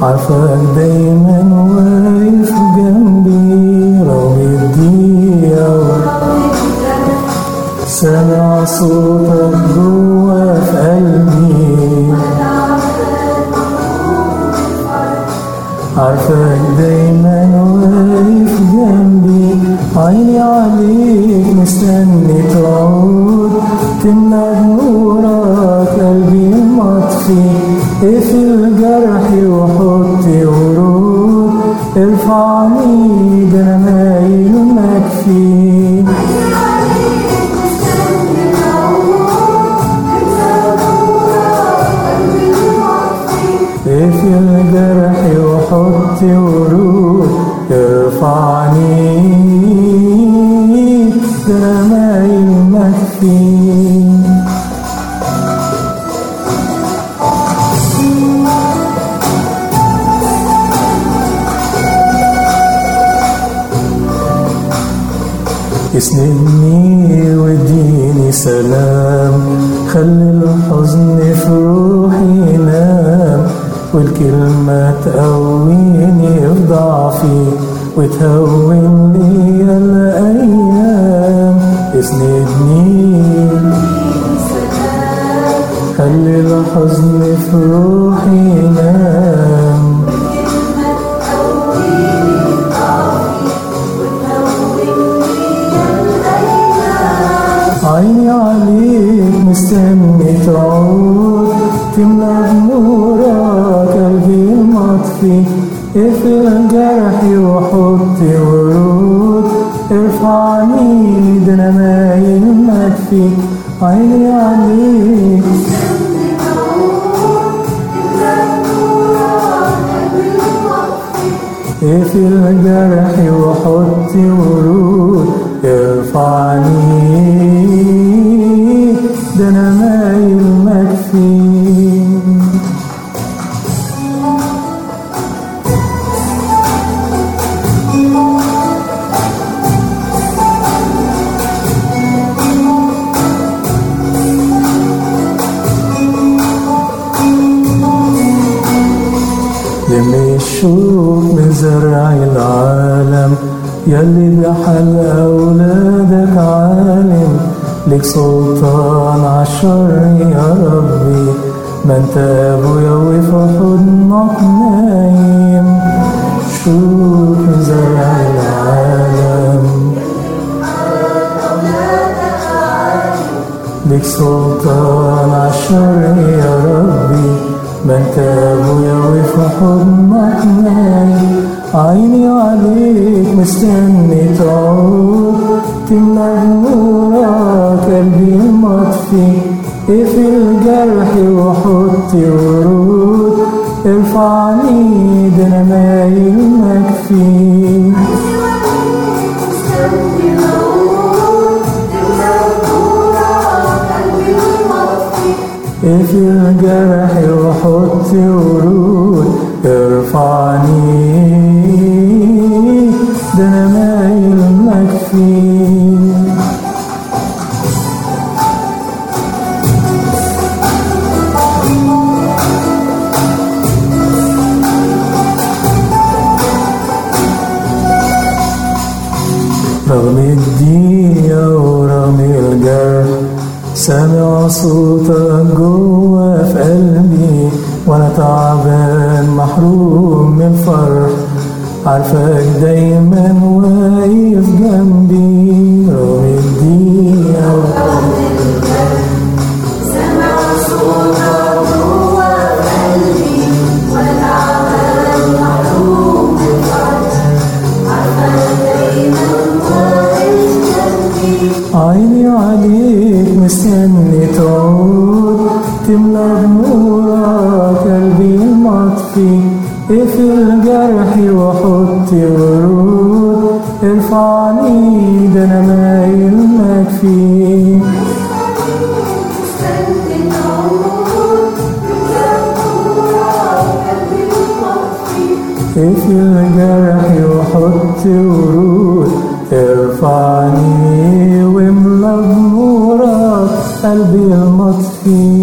عارفك دايما واقف جنبي رغم الضيقة سامع صوتك جوا في قلبي عارفك دايما واقف جنبي عيني عليك مستني تعود تملى بنورك قلبي مطفي اقفل جرحي وحط ورود ارفعني ده انا مايل مكفي اقفل جرحي وحط ورود ارفعني ده انا مايل مكفي اسندني واديني سلام خلي الحزن في روحي ينام والكلمة تقويني في ضعفي وتهون لي الأيام اسندني خلي الحزن في روحي ينام عيني عليك مستني تعود تملى بنورك قلبي المطفي اقفل جرحي وحط ورود ارفعني ده انا مايل مكفي عيني عليك اقفل جرحي وحط ورود ارفعني ده انا مايل مكفي لم الشوق من زرع العالم يلي بحل أولادك عالم لك سلطان عالشر يا ربي ما انت ابويا وفي حضنك نايم شوق من زرع العالم لك سلطان عالشر يا ربي ما انت ابويا وفي حضنك نايم عيني عليك مستني تعود تملى نورك قلبي المطفي اقفل جرحي وحط ورود ارفعني ده انا مايل مكفي اقفل جرحي وحط ورود ارفعني ده انا مايل مكفي رغم الدنيا ورغم الجرح سامع صوتك جوا في قلبي وانا تعبان محروم من الفرح عارفك دايما واقف جنبي رغم الدنيا سمع صوتك جوا قلبي وانا عمال محروم من فرح عارفك دايما واقف جنبي عيني عليك مستني تعود تملى بنورك قلبي المطفي اقفل جرحي وحط ورود ارفعني ده انا مايل مكفي مستني تعود بجنبورك قلبي المطفي اقفل جرحي وحط ورود ارفعني واملى بنورك قلبي المطفي